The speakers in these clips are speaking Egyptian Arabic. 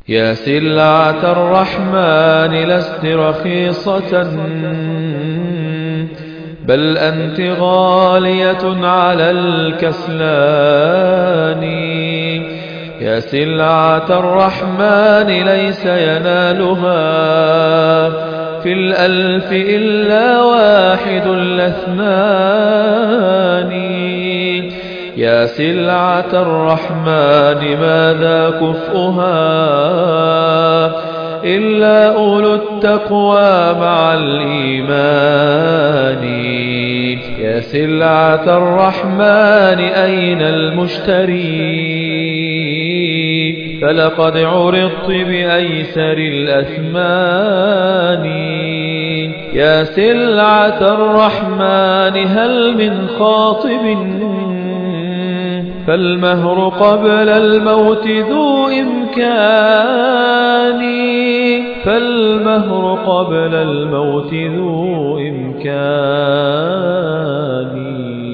يا سلعة الرحمن لست رخيصة بل أنت غالية على الكسلان يا سلعة الرحمن ليس ينالها في الألف إلا واحد الاثنان يا سلعة الرحمن ماذا كفؤها إلا أولو التقوى مع الإيمان يا سلعة الرحمن أين المشتري فلقد عرضت بأيسر الأثمان يا سلعة الرحمن هل من خاطب فالمهر قبل الموت ذو إمكان فالمهر قبل الموت ذو إمكان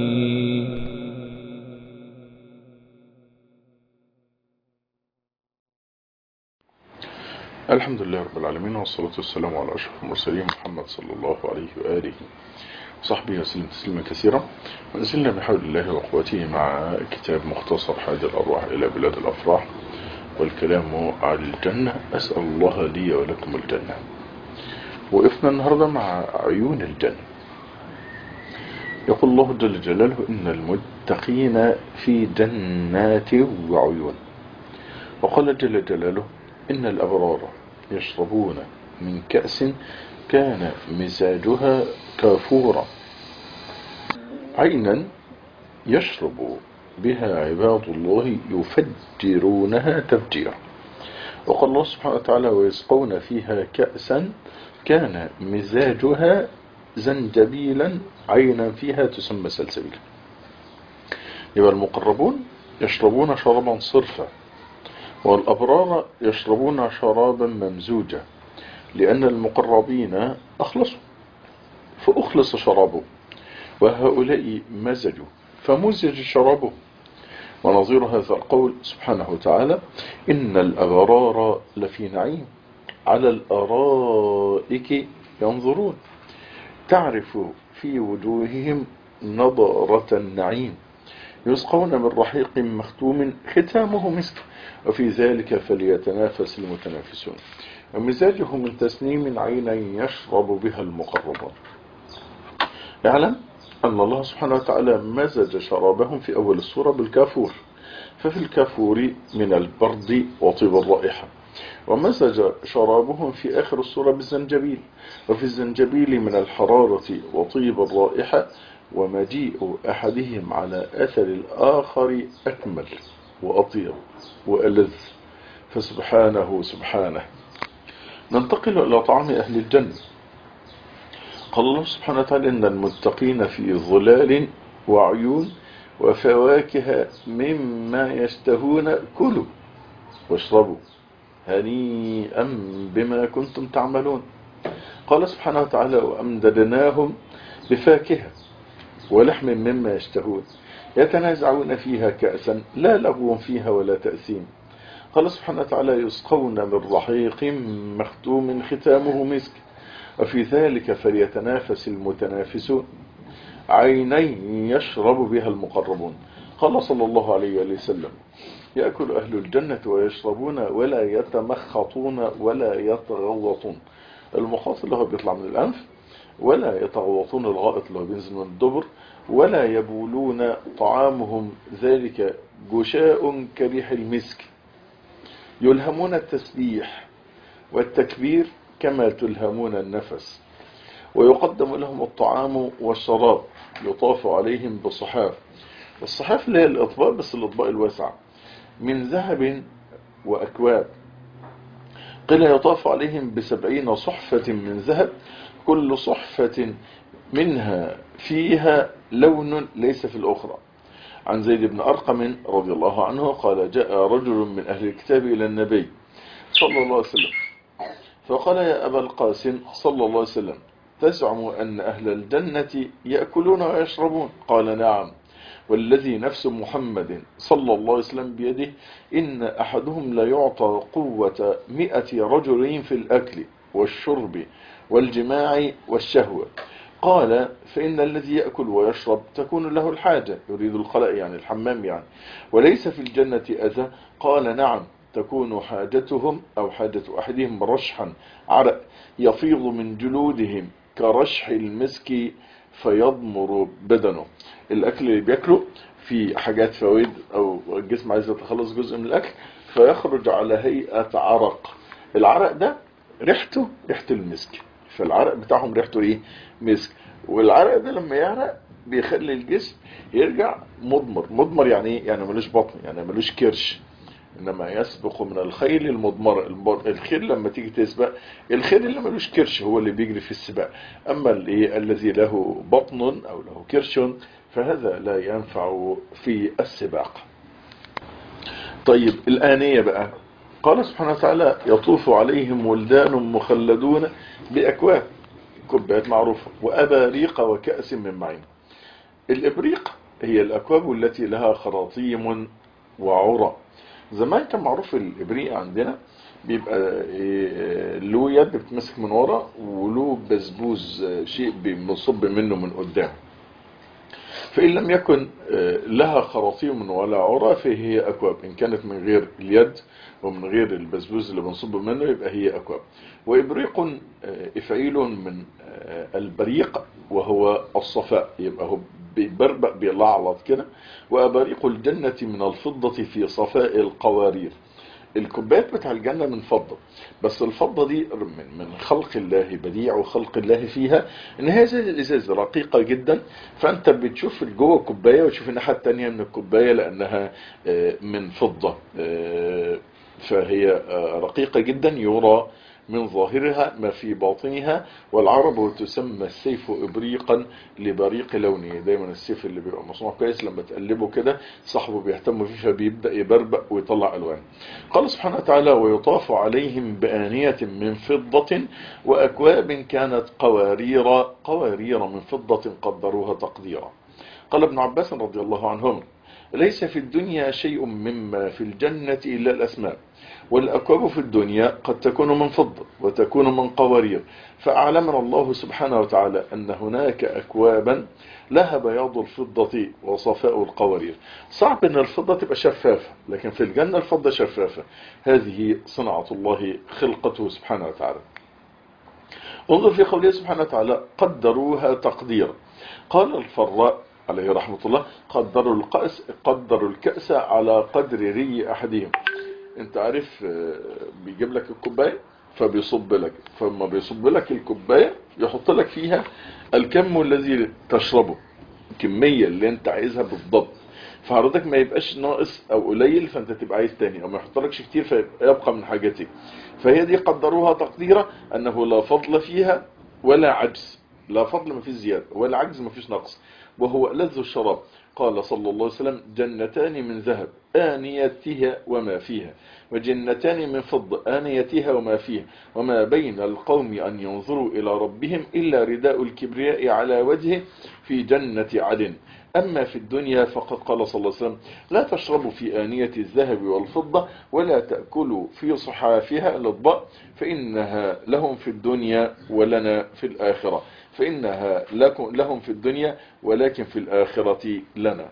الحمد لله رب العالمين والصلاة والسلام على أشرف المرسلين محمد صلى الله عليه وآله وصحبه وسلم تسليما كثيرا ونزلنا بحول الله وقوته مع كتاب مختصر حاج الأرواح إلى بلاد الأفراح والكلام عن الجنة أسأل الله لي ولكم الجنة وقفنا النهاردة مع عيون الجنة يقول الله جل جلاله إن المتقين في جنات وعيون وقال جل جلاله إن الأبرار يشربون من كأس كان مزاجها كافورا عينا يشرب بها عباد الله يفجرونها تفجيرا وقال الله سبحانه وتعالى ويسقون فيها كأسا كان مزاجها زنجبيلا عينا فيها تسمى سلسبيلا يبقى المقربون يشربون شرابا صرفا والأبرار يشربون شرابا ممزوجا لأن المقربين أخلصوا فأخلص شرابه وهؤلاء مزجوا فمزج شرابه ونظير هذا القول سبحانه وتعالى إن الأبرار لفي نعيم على الأرائك ينظرون تعرف في وجوههم نضرة النعيم يسقون من رحيق مختوم ختامه مسك وفي ذلك فليتنافس المتنافسون ومزاجه من تسنيم عينا يشرب بها المقربون اعلم أن الله سبحانه وتعالى مزج شرابهم في أول السورة بالكافور ففي الكافور من البرد وطيب الرائحة ومزج شرابهم في آخر السورة بالزنجبيل وفي الزنجبيل من الحرارة وطيب الرائحة ومجيء أحدهم على أثر الآخر أكمل وأطيب وألذ فسبحانه سبحانه ننتقل إلى طعام أهل الجنة قال الله سبحانه وتعالى إن المتقين في ظلال وعيون وفواكه مما يشتهون كلوا واشربوا هنيئا بما كنتم تعملون قال سبحانه وتعالى وأمددناهم بفاكهة ولحم مما يشتهون يتنازعون فيها كأسا لا لغو فيها ولا تأثيم قال سبحانه وتعالى يسقون من رحيق مختوم ختامه مسك وفي ذلك فليتنافس المتنافسون عينين يشرب بها المقربون قال صلى الله عليه وسلم يأكل أهل الجنة ويشربون ولا يتمخطون ولا يتغوطون المخاط اللي هو بيطلع من الأنف ولا يتغوطون الغائط اللي هو بينزل من الدبر ولا يبولون طعامهم ذلك جشاء كريح المسك يلهمون التسبيح والتكبير كما تلهمون النفس ويقدم لهم الطعام والشراب يطاف عليهم بصحاف الصحاف اللي هي الأطباق بس الأطباق الواسعة من ذهب وأكواب قيل يطاف عليهم بسبعين صحفة من ذهب كل صحفة منها فيها لون ليس في الأخرى عن زيد بن أرقم رضي الله عنه قال جاء رجل من أهل الكتاب إلى النبي صلى الله عليه وسلم فقال يا أبا القاسم صلى الله عليه وسلم تزعم أن أهل الجنة يأكلون ويشربون قال نعم والذي نفس محمد صلى الله عليه وسلم بيده إن أحدهم لا يعطى قوة مئة رجل في الأكل والشرب والجماع والشهوة قال فإن الذي يأكل ويشرب تكون له الحاجة يريد الخلاء يعني الحمام يعني وليس في الجنة أذى قال نعم تكون حاجتهم أو حاجة أحدهم رشحا عرق يفيض من جلودهم كرشح المسك فيضمر بدنه الأكل اللي بياكله في حاجات فوائد أو الجسم عايز يتخلص جزء من الأكل فيخرج على هيئة عرق العرق ده ريحته ريحة المسك فالعرق بتاعهم ريحته ايه مسك والعرق ده لما يعرق بيخلي الجسم يرجع مضمر مضمر يعني ايه يعني ملوش بطن يعني ملوش كرش انما يسبق من الخيل المضمر الخيل لما تيجي تسبق الخيل اللي ملوش كرش هو اللي بيجري في السباق اما الايه الذي له بطن او له كرش فهذا لا ينفع في السباق طيب الآنية بقى قال سبحانه وتعالى يطوف عليهم ولدان مخلدون بأكواب كوبايات معروفة وأباريق وكأس من معين الإبريق هي الأكواب التي لها خراطيم وعرى زمان كان معروف الإبريق عندنا بيبقى له يد بتمسك من ورا وله بسبوز شيء بنصب منه من قدام فإن لم يكن لها خراطيم ولا عرى فهي أكواب إن كانت من غير اليد ومن غير البسبوز اللي بنصب منه يبقى هي أكواب وإبريق إفعيل من البريق وهو الصفاء يبقى هو بيبربق بيلعلط كده وأباريق الجنة من الفضة في صفاء القوارير الكوبايات بتاع الجنة من فضة بس الفضة دي من, من خلق الله بديع وخلق الله فيها ان هذه الازاز رقيقة جدا فانت بتشوف جوه الكوباية وتشوف الناحية التانية من الكوباية لانها من فضة فهي رقيقة جدا يرى من ظاهرها ما في باطنها والعرب تسمى السيف إبريقا لبريق لونه دايما السيف اللي بيبقى مصنوع كويس لما تقلبه كده صاحبه بيهتم فيه فبيبدأ يبربق ويطلع ألوان قال سبحانه وتعالى ويطاف عليهم بآنية من فضة وأكواب كانت قوارير قوارير من فضة قدروها تقديرا قال ابن عباس رضي الله عنهم ليس في الدنيا شيء مما في الجنة إلا الأسماء والأكواب في الدنيا قد تكون من فضة وتكون من قوارير فأعلمنا الله سبحانه وتعالى أن هناك أكوابا لها بياض الفضة وصفاء القوارير صعب أن الفضة تبقى شفافة لكن في الجنة الفضة شفافة هذه صنعة الله خلقته سبحانه وتعالى انظر في قوله سبحانه وتعالى قدروها تقديرا قال الفراء عليه رحمة الله قدروا القأس قدروا الكأس على قدر ري أحدهم انت عارف بيجيب لك الكوباية فبيصب لك فلما بيصب لك الكوباية يحط لك فيها الكم الذي تشربه الكمية اللي انت عايزها بالضبط فحضرتك ما يبقاش ناقص او قليل فانت تبقى عايز تاني او ما يحطلكش كتير فيبقى من حاجتك فهي دي قدروها تقديرا انه لا فضل فيها ولا عجز لا فضل ما فيش زيادة ولا عجز ما فيش نقص وهو لذ الشراب قال صلى الله عليه وسلم جنتان من ذهب آنيتها وما فيها وجنتان من فضة آنيتها وما فيها وما بين القوم أن ينظروا إلى ربهم إلا رداء الكبرياء على وجهه في جنة عدن أما في الدنيا فقد قال صلى الله عليه وسلم لا تشربوا في آنية الذهب والفضة ولا تأكلوا في صحافها الأطباء فإنها لهم في الدنيا ولنا في الآخرة فإنها لهم في الدنيا ولكن في الآخرة لنا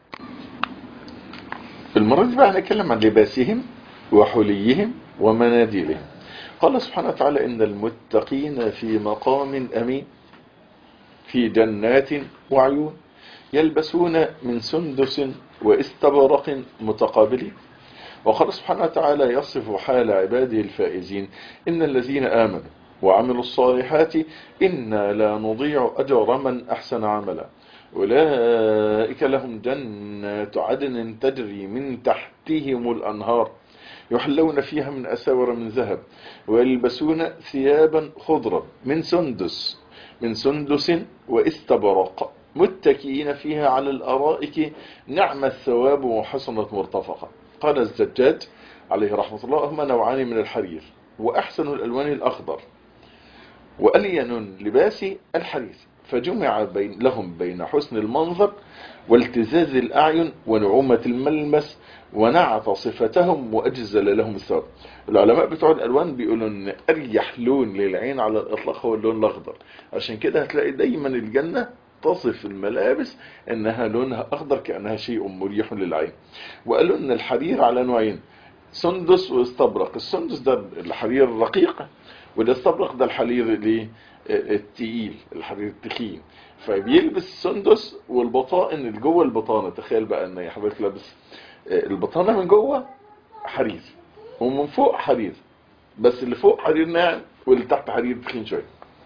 المرة دي بقى هنتكلم عن لباسهم وحليهم ومناديلهم قال سبحانه وتعالى إن المتقين في مقام أمين في جنات وعيون يلبسون من سندس واستبرق متقابلين وقال سبحانه وتعالى يصف حال عباده الفائزين إن الذين آمنوا وعملوا الصالحات إنا لا نضيع أجر من أحسن عملا أولئك لهم جنات عدن تجري من تحتهم الأنهار يحلون فيها من أساور من ذهب ويلبسون ثيابا خضرا من سندس من سندس واستبرق متكئين فيها على الأرائك نعم الثواب وحسنة مرتفقة قال الزجاج عليه رحمة الله هما نوعان من الحرير وأحسن الألوان الأخضر وألين لباس الحرير فجمع بين لهم بين حسن المنظر والتزاز الأعين ونعومة الملمس ونعت صفتهم وأجزل لهم الثواب العلماء بتوع الألوان بيقولوا أن أريح لون للعين على الإطلاق هو اللون الأخضر عشان كده هتلاقي دايما الجنة تصف الملابس انها لونها اخضر كانها شيء مريح للعين وقالوا ان الحرير على نوعين سندس واستبرق السندس ده الحرير الرقيق والاستبرق ده الحرير الايه التقيل الحرير التخين فبيلبس السندس والبطائن اللي جوه البطانه تخيل بقى ان حضرتك لابس البطانه من جوه حرير ومن فوق حرير بس اللي فوق حرير ناعم واللي تحت حرير تخين شويه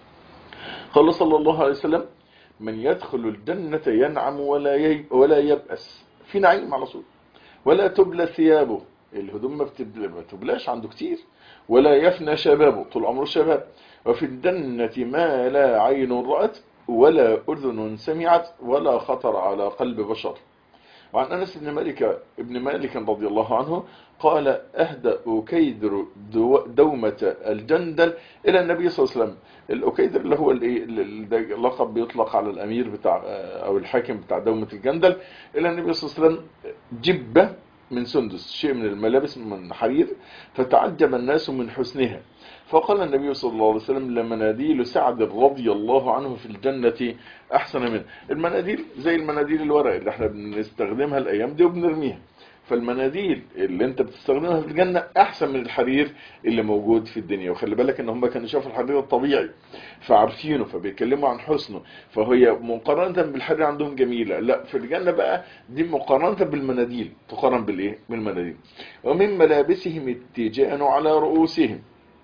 قال صلى الله عليه وسلم من يدخل الجنة ينعم ولا ي... ولا يبأس في نعيم على طول ولا تبلى ثيابه الهدوم ما بتبلاش عنده كتير ولا يفنى شبابه طول عمره شباب وفي الجنة ما لا عين رأت ولا أذن سمعت ولا خطر على قلب بشر وعن أنس بن مالك ابن مالك رضي الله عنه قال أهدى أكيدر دومة الجندل إلى النبي صلى الله عليه وسلم الأكيدر اللي هو اللقب بيطلق على الأمير بتاع أو الحاكم بتاع دومة الجندل إلى النبي صلى الله عليه وسلم جبة من سندس شيء من الملابس من حرير فتعجب الناس من حسنها فقال النبي صلى الله عليه وسلم لمناديل سعد رضي الله عنه في الجنة أحسن منه المناديل زي المناديل الورق اللي احنا بنستخدمها الأيام دي وبنرميها فالمناديل اللي انت بتستخدمها في الجنة احسن من الحرير اللي موجود في الدنيا وخلي بالك ان هم كانوا شافوا الحرير الطبيعي فعارفينه فبيتكلموا عن حسنه فهي مقارنة بالحرير عندهم جميلة لا في الجنة بقى دي مقارنة بالمناديل تقارن بالايه بالمناديل ومن ملابسهم التيجان على رؤوسهم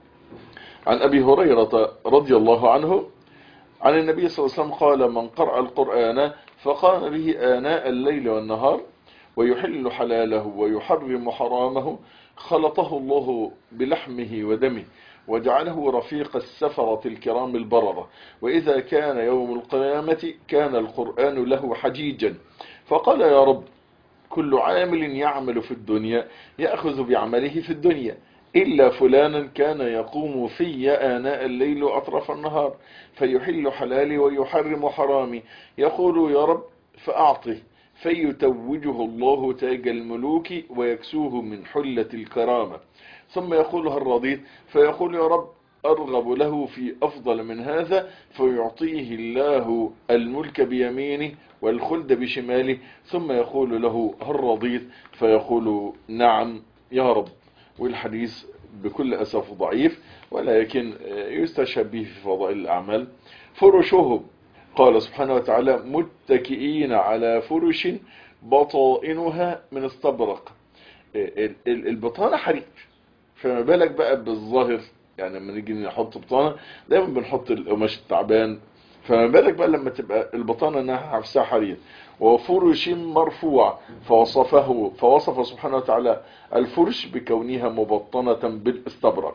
عن ابي هريرة رضي الله عنه عن النبي صلى الله عليه وسلم قال من قرأ القرآن فقام به آناء الليل والنهار ويحل حلاله ويحرم حرامه خلطه الله بلحمه ودمه وجعله رفيق السفرة الكرام البررة وإذا كان يوم القيامة كان القرآن له حجيجا فقال يا رب كل عامل يعمل في الدنيا يأخذ بعمله في الدنيا إلا فلانا كان يقوم في آناء الليل وأطراف النهار فيحل حلالي ويحرم حرامي يقول يا رب فأعطه فيتوجه الله تاج الملوك ويكسوه من حلة الكرامة ثم يقول هل رضيت فيقول يا رب أرغب له في أفضل من هذا فيعطيه الله الملك بيمينه والخلد بشماله ثم يقول له هل رضيت فيقول نعم يا رب والحديث بكل أسف ضعيف ولكن يستشهد به في فضائل الأعمال فرشهم قال سبحانه وتعالى متكئين على فرش بطائنها من استبرق البطانة حرير فما بالك بقى بالظاهر يعني لما نيجي نحط بطانة دايما بنحط القماش التعبان فما بالك بقى لما تبقى البطانة انها حفسها حرير وفرش مرفوع فوصفه فوصف سبحانه وتعالى الفرش بكونها مبطنة بالاستبرق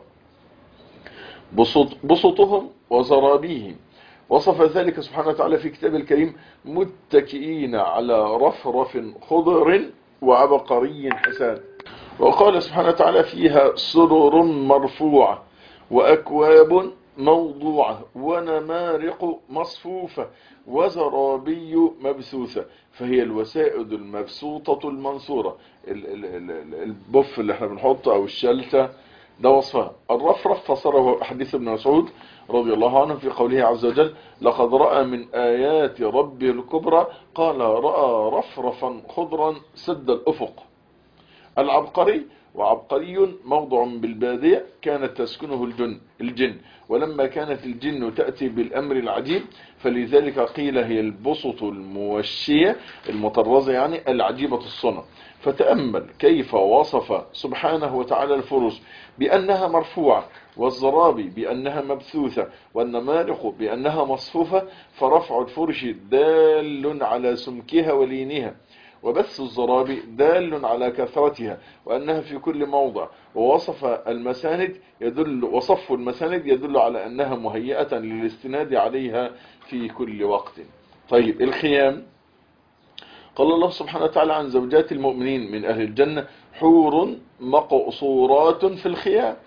بسط بسطهم وزرابيهم وصف ذلك سبحانه وتعالى في كتاب الكريم متكئين على رفرف خضر وعبقري حسان وقال سبحانه وتعالى فيها سرر مرفوعة وأكواب موضوعة ونمارق مصفوفة وزرابي مبثوثة فهي الوسائد المبسوطة المنصورة البف اللي احنا بنحطه او الشلتة ده وصفها الرفرف فصره حديث ابن مسعود رضي الله عنه في قوله عز وجل لقد رأى من آيات ربي الكبرى قال رأى رفرفا خضرا سد الأفق العبقري وعبقري موضع بالبادية كانت تسكنه الجن, الجن ولما كانت الجن تأتي بالأمر العجيب فلذلك قيل هي البسط الموشية المطرزة يعني العجيبة الصنع فتأمل كيف وصف سبحانه وتعالى الفرش بأنها مرفوعة والزرابي بأنها مبثوثة والنمارق بأنها مصفوفة فرفع الفرش دال على سمكها ولينها وبث الزرابي دال على كثرتها وأنها في كل موضع ووصف المساند يدل وصف المساند يدل على أنها مهيئة للاستناد عليها في كل وقت طيب الخيام قال الله سبحانه وتعالى عن زوجات المؤمنين من أهل الجنة حور مقصورات في الخيام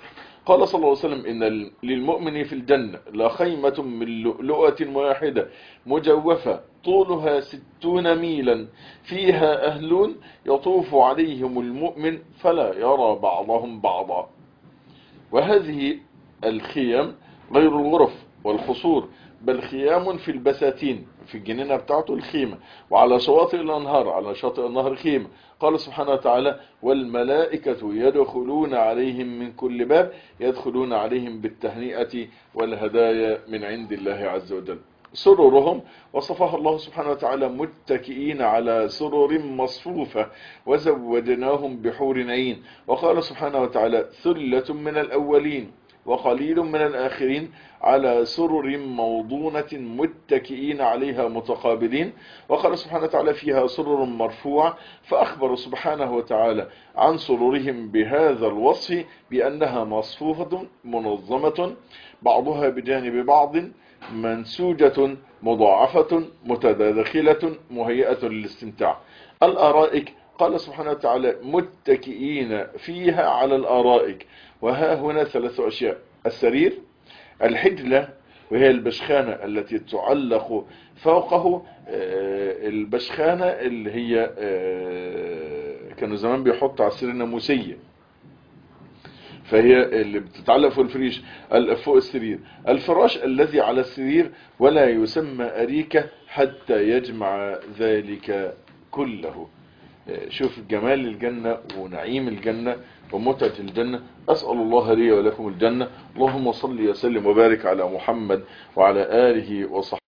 قال صلى الله عليه وسلم إن للمؤمن في الجنة لخيمة من لؤلؤة واحدة مجوفة طولها ستون ميلا فيها أهلون يطوف عليهم المؤمن فلا يرى بعضهم بعضا وهذه الخيام غير الغرف والخصور بل خيام في البساتين في الجنينة بتاعته الخيمة وعلى شواطئ الأنهار على شاطئ النهر خيمة قال سبحانه وتعالى والملائكة يدخلون عليهم من كل باب يدخلون عليهم بالتهنئة والهدايا من عند الله عز وجل سررهم وصفها الله سبحانه وتعالى متكئين على سرر مصفوفة وزودناهم بحور عين وقال سبحانه وتعالى ثلة من الأولين وقليل من الآخرين على سرر موضونة متكئين عليها متقابلين وقال سبحانه وتعالى فيها سرر مرفوع فأخبر سبحانه وتعالى عن سررهم بهذا الوصف بأنها مصفوفة منظمة بعضها بجانب بعض منسوجة مضاعفة متداخلة مهيئة للاستمتاع الأرائك قال سبحانه وتعالى متكئين فيها على الأرائك وها هنا ثلاث أشياء السرير الحجلة وهي البشخانة التي تعلق فوقه البشخانة اللي هي كانوا زمان بيحطوا على السرير ناموسية فهي اللي بتتعلق فوق الفريش فوق السرير الفراش الذي على السرير ولا يسمى أريكة حتى يجمع ذلك كله شوف جمال الجنة ونعيم الجنة ومتعة الجنة أسأل الله لي ولكم الجنة اللهم صل وسلم وبارك على محمد وعلى آله وصحبه